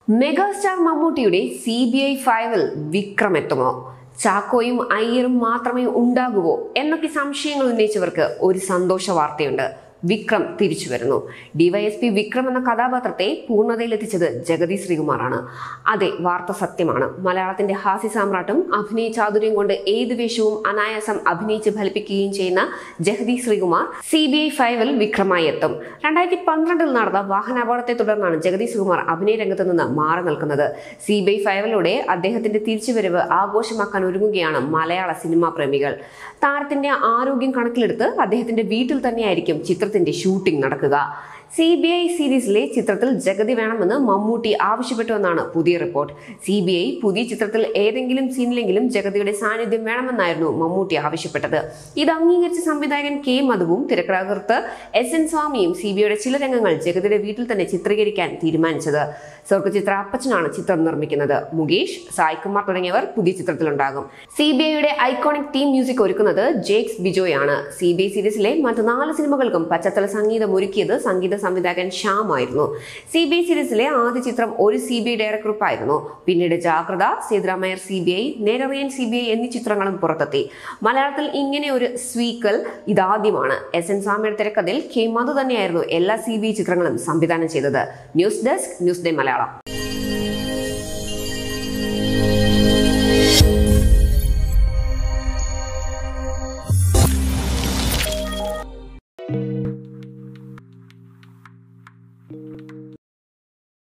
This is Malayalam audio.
മെഗാസ്റ്റാർ മമ്മൂട്ടിയുടെ സി ബി ഐ ഫൈവിൽ വിക്രം എത്തുമോ ചാക്കോയും അയ്യറും മാത്രമേ ഉണ്ടാകുവോ എന്നൊക്കെ സംശയങ്ങൾ ഉന്നയിച്ചവർക്ക് ഒരു സന്തോഷ വാർത്തയുണ്ട് വിക്രം തിരിച്ചു വരുന്നു ഡിവൈഎസ്പി വിക്രം എന്ന കഥാപാത്രത്തെ പൂർണ്ണതയിലെത്തിച്ചത് ജഗതി ശ്രീകുമാറാണ് അതെ വാർത്ത സത്യമാണ് മലയാളത്തിന്റെ ഹാസ്യ സാമ്രാട്ടും അഭിനയ ചാതുര്യം കൊണ്ട് ഏത് വേഷവും അനായാസം അഭിനയിച്ച് ഫലിപ്പിക്കുകയും ചെയ്യുന്ന Jagathy Sreekumar C B I ഫൈവിൽ വിക്രമായി എത്തും രണ്ടായിരത്തി പന്ത്രണ്ടിൽ നടന്ന വാഹനാപകടത്തെ തുടർന്നാണ് ജഗതി ശ്രീകുമാർ അഭിനയ രംഗത്ത് നിന്ന് മാറി നിൽക്കുന്നത് സി ബി ഐ ഫൈവിലൂടെ അദ്ദേഹത്തിന്റെ തിരിച്ചുവരവ് ആഘോഷമാക്കാൻ ഒരുങ്ങുകയാണ് മലയാള സിനിമാ പ്രേമികൾ താരത്തിന്റെ ആരോഗ്യം കണക്കിലെടുത്ത് അദ്ദേഹത്തിന്റെ വീട്ടിൽ തന്നെയായിരിക്കും ചിത്രത്തിന്റെ ഷൂട്ടിംഗ് നടക്കുക സി ബി ഐ സീരീസിലെ ചിത്രത്തിൽ ജഗതി വേണമെന്ന് മമ്മൂട്ടി ആവശ്യപ്പെട്ടുവെന്നാണ് പുതിയ റിപ്പോർട്ട് സി ബി ഐ പുതിയ ചിത്രത്തിൽ ഏതെങ്കിലും സീനിലെങ്കിലും ജഗതിയുടെ സാന്നിധ്യം വേണമെന്നായിരുന്നു മമ്മൂട്ടി ആവശ്യപ്പെട്ടത് ഇത് അംഗീകരിച്ച സംവിധായകൻ കെ മധുവും തിരക്കഥാകൃത്ത് എസ് എൻ സ്വാമിയും സി ബി ഐയുടെ ചില രംഗങ്ങൾ ജഗതിയുടെ വീട്ടിൽ തന്നെ ചിത്രീകരിക്കാൻ തീരുമാനിച്ചത് സ്വർഗചിത്ര അപ്പച്ചനാണ് ചിത്രം നിർമ്മിക്കുന്നത് മുകേഷ് സായ്കുമാർ തുടങ്ങിയവർ പുതിയ ചിത്രത്തിലുണ്ടാകും സി ബി ഐയുടെ ഐക്കോണിക് ടീം മ്യൂസിക് ഒരുക്കുന്നത് ജേക്സ് ബിജോയ് ആണ് സി ബി ഐ സീരീസിലെ മറ്റ് നാല് സിനിമകൾക്കും പശ്ചാത്തല സംഗീതം ഒരുക്കിയത് സംഗീത സംവിധായകൻ ശ്യാം ആയിരുന്നു സി ബി ഐ സീരീസിലെ ആദ്യ ചിത്രം ഒരു സി ബി ഐ ഡയറക്ടറുപ്പായിരുന്നു പിന്നീട് ജാഗ്രത Sethurama Iyer C B I Nerariyan C B I എന്നീ ചിത്രങ്ങളും പുറത്തെത്തി മലയാളത്തിൽ ഇങ്ങനെ ഒരു സ്വീക്കൽ ഇതാദ്യമാണ് എസ് എൻ സ്വാമിയുടെ തിരക്കഥയിൽ കെ മധു തന്നെയായിരുന്നു എല്ലാ സി ബി ഐ ചിത്രങ്ങളും സംവിധാനം ചെയ്തത് news desk news day Malayalam